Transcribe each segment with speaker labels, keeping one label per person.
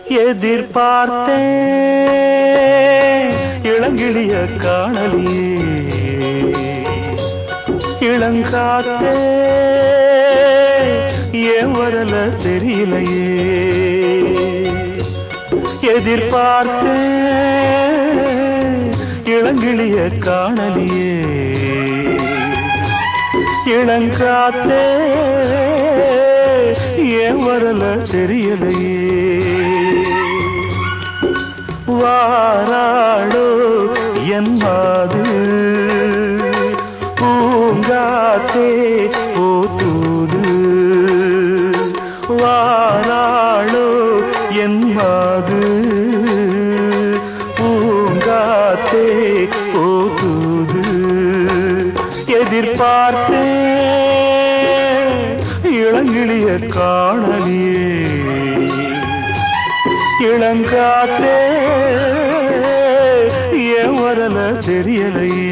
Speaker 1: எதிர்பார்த்தேன் இளங்கிளிய காணலியே இளங்காத்தே ஏன் வரல தெரியலையே எதிர்பார்த்தேன் இளங்கிளிய காணலியே இளங்காத்தே ஏன் வரல தெரியலையே வாராளோ என் மாது பூங்காத்தே போத்தூது வாராளோ என் மாது பூங்காத்தே போத்தூது எதிர்பார்த்தே இளங்கிளிய காணலியே இளங்காத்தே ஏன் வரல தெரியலையே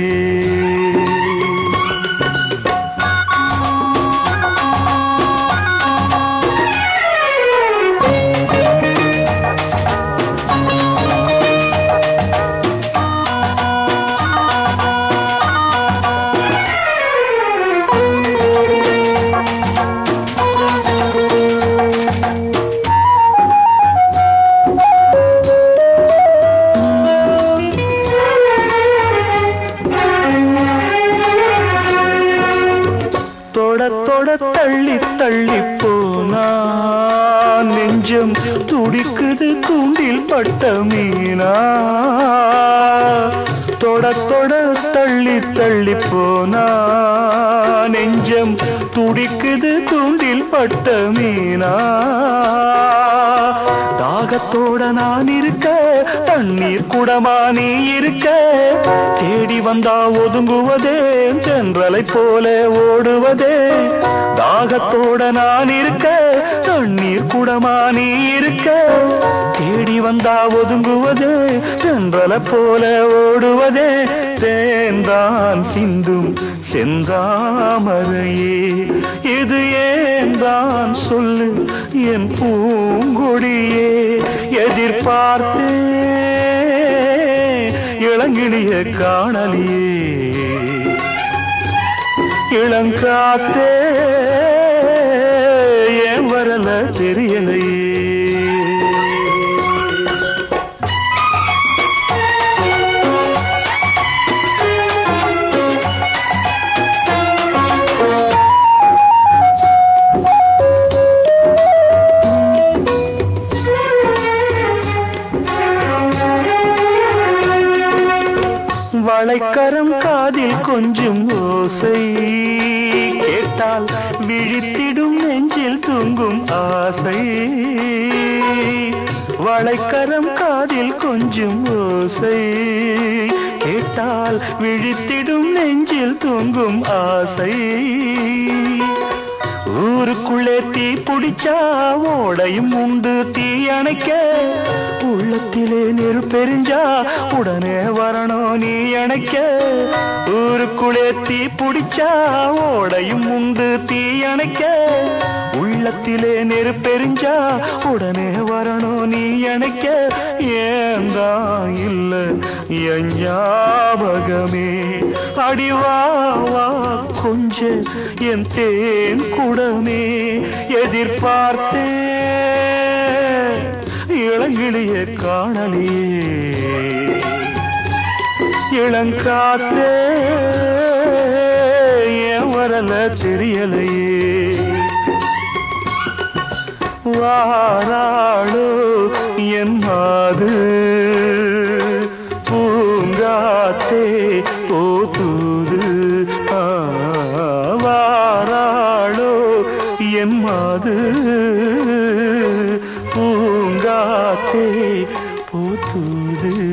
Speaker 1: தொட தொட தள்ளி தள்ளி போனா நெஞ்சம் துடிக்குது தூண்டில் பட்ட மீனா தொட தொட தள்ளி தள்ளி போனா நெஞ்சம் துடிக்குது தூண்டில் பட்ட மீனா தாகத்தோட நான் இருக்க தண்ணீர் குடமா நீ இருக்க தேடி வந்தா ஒதுங்குவதே சென்றலை போல ஓடுவதே தாகத்தோட நான் இருக்க தண்ணீர் குடமா நீ இருக்க தேடி வந்தா ஒதுங்குவதே சென்றலை போல ஓடுவதே தேன்தான் சிந்தும் செந்தாமரையே இது ஏன் தான் சொல்லு என் பூங்கொடியே எதிர்பார்த்தே இளங்கிளிய காணலியே இளங்காத்தே ஏன் வரல தெரியலையே வளைக்கரம் காதில் கொஞ்சம் ஓசை கேட்டால் விழித்திடும் நெஞ்சில் தூங்கும் ஆசை வளைக்கரம் காதில் கொஞ்சம் ஓசை கேட்டால் விழித்திடும் நெஞ்சில் தூங்கும் ஆசை ஊருக்குள்ளே தீ பிடிச்சா ஓடையும் உண்டு தீ அணைக்க உள்ளத்திலே நெருப்பெரிஞ்சா உடனே வரணும் நீ அணைக்க ஊருக்குள்ளே தீ பிடிச்சா ஓடையும் உண்டு தீ அணைக்க உள்ளத்திலே நெருப்பெரிஞ்சா உடனே வரணும் நீ அணைக்க ஏந்தான் இல்ல என் ஞாபகமே அடிவா வா கொஞ்ச என் தேன் குடமே எதிர்பார்த்தே இளங்கிளிய காணலியே இளங்காத்தே ஏன் வரல தெரியலையே வாராளோ என் மாது பூங்காத்தே போதூது ஆ, வாராளோ என் மாது பூங்காத்தே போதூது